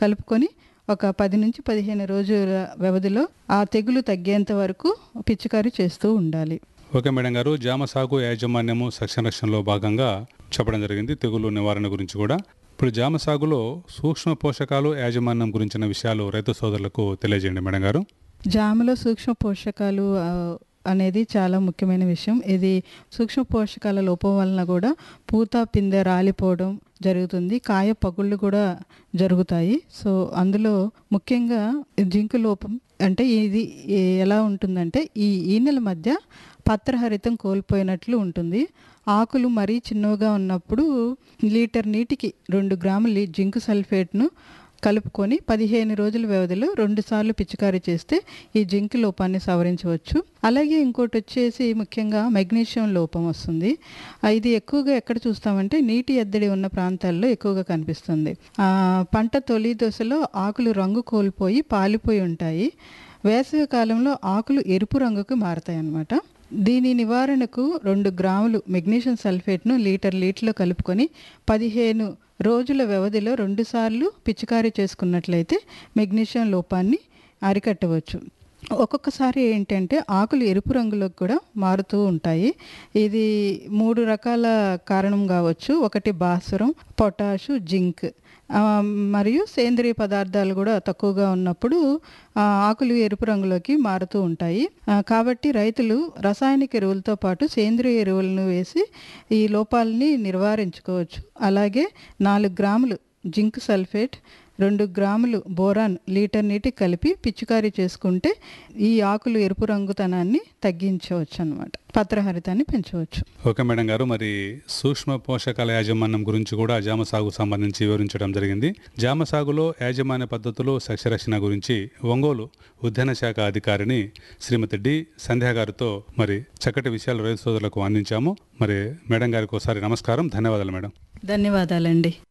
కలుపుకొని ఒక పది నుంచి పదిహేను రోజుల వ్యవధిలో ఆ తెగులు తగ్గేంత వరకు పిచికారీ చేస్తూ ఉండాలి ఓకే మేడం గారు జామ సాగు యాజమాన్యము సస్యరక్షణలో భాగంగా చెప్పడం జరిగింది తెగులు నివారణ గురించి కూడా ఇప్పుడు జామ సాగులో సూక్ష్మ పోషకాలు యాజమాన్యం గురించిన విషయాలు రైతు సోదరులకు తెలియజేయండి మేడం గారు జామలో సూక్ష్మ పోషకాలు ఆ, అనేది చాలా ముఖ్యమైన విషయం ఇది సూక్ష్మ పోషకాల లోపం వలన కూడా పూత పిందె రాలిపోవడం జరుగుతుంది కాయ పగుళ్ళు కూడా జరుగుతాయి సో అందులో ముఖ్యంగా జింకు లోపం అంటే ఇది ఏ- ఎలా ఉంటుందంటే ఈ ఈనెల మధ్య పత్రహరితం కోల్పోయినట్లు ఉంటుంది ఆకులు మరీ చిన్నగా ఉన్నప్పుడు లీటర్ నీటికి రెండు గ్రాముల జింకు సల్ఫేట్ను కలుపుకొని పదిహేను రోజుల వ్యవధిలో రెండుసార్లు పిచికారీ చేస్తే ఈ జింక్ లోపాన్ని సవరించవచ్చు అలాగే ఇంకోటి వచ్చేసి ముఖ్యంగా మెగ్నీషియం లోపం వస్తుంది ఆ, ఇది ఎక్కువగా ఎక్కడ చూస్తామంటే నీటి ఎద్దడి ఉన్న ప్రాంతాల్లో ఎక్కువగా కనిపిస్తుంది ఆ, పంట తొలి దశలో ఆకులు రంగు కోల్పోయి పాలిపోయి ఉంటాయి వేసవి కాలంలో ఆకులు ఎరుపు రంగుకు మారతాయి అన్నమాట దీని నివారణకు రెండు గ్రాములు మెగ్నీషియం సల్ఫేట్ను లీటర్ నీటిలో కలుపుకొని పదిహేను రోజుల వ్యవధిలో రెండుసార్లు పిచికారీ చేసుకున్నట్లయితే మెగ్నీషియం లోపాన్ని అరికట్టవచ్చు ఒక్కొక్కసారి ఏంటంటే ఆకులు ఎరుపు రంగులోకి కూడా మారుతూ ఉంటాయి ఇది మూడు రకాల కారణం కావచ్చు ఒకటి భాస్వరం పొటాషు జింక్ ఆ, మరియు సేంద్రియ పదార్థాలు కూడా తక్కువగా ఉన్నప్పుడు ఆ, ఆకులు ఎరుపు రంగులోకి మారుతూ ఉంటాయి ఆ, కాబట్టి రైతులు రసాయనిక ఎరువులతో పాటు సేంద్రియ ఎరువులను వేసి ఈ లోపాలని నివారించుకోవచ్చు అలాగే నాలుగు గ్రాములు జింక్ సల్ఫేట్ రెండు గ్రాములు బోరాన్ లీటర్ నీటికి కలిపి పిచికారీ చేసుకుంటే ఈ ఆకులు ఎరుపు రంగుతనాన్ని తగ్గించవచ్చు అనమాట పత్రహరితాన్ని పెంచవచ్చు ఓకే మేడం గారు మరి సూక్ష్మ పోషకాల యాజమాన్యం గురించి కూడా జామ సాగు సంబంధించి వివరించడం జరిగింది జామ సాగులో యాజమాన్య పద్ధతులు సస్యరక్షణ గురించి ఒంగోలు ఉద్యాన శాఖ అధికారిని శ్రీమతి డి సంధ్యా గారితో మరి చక్కటి విషయాలు రైతు సోదరులకు అందించాము మరి మేడం గారికి ఒకసారి నమస్కారం ధన్యవాదాలు మేడం ధన్యవాదాలండి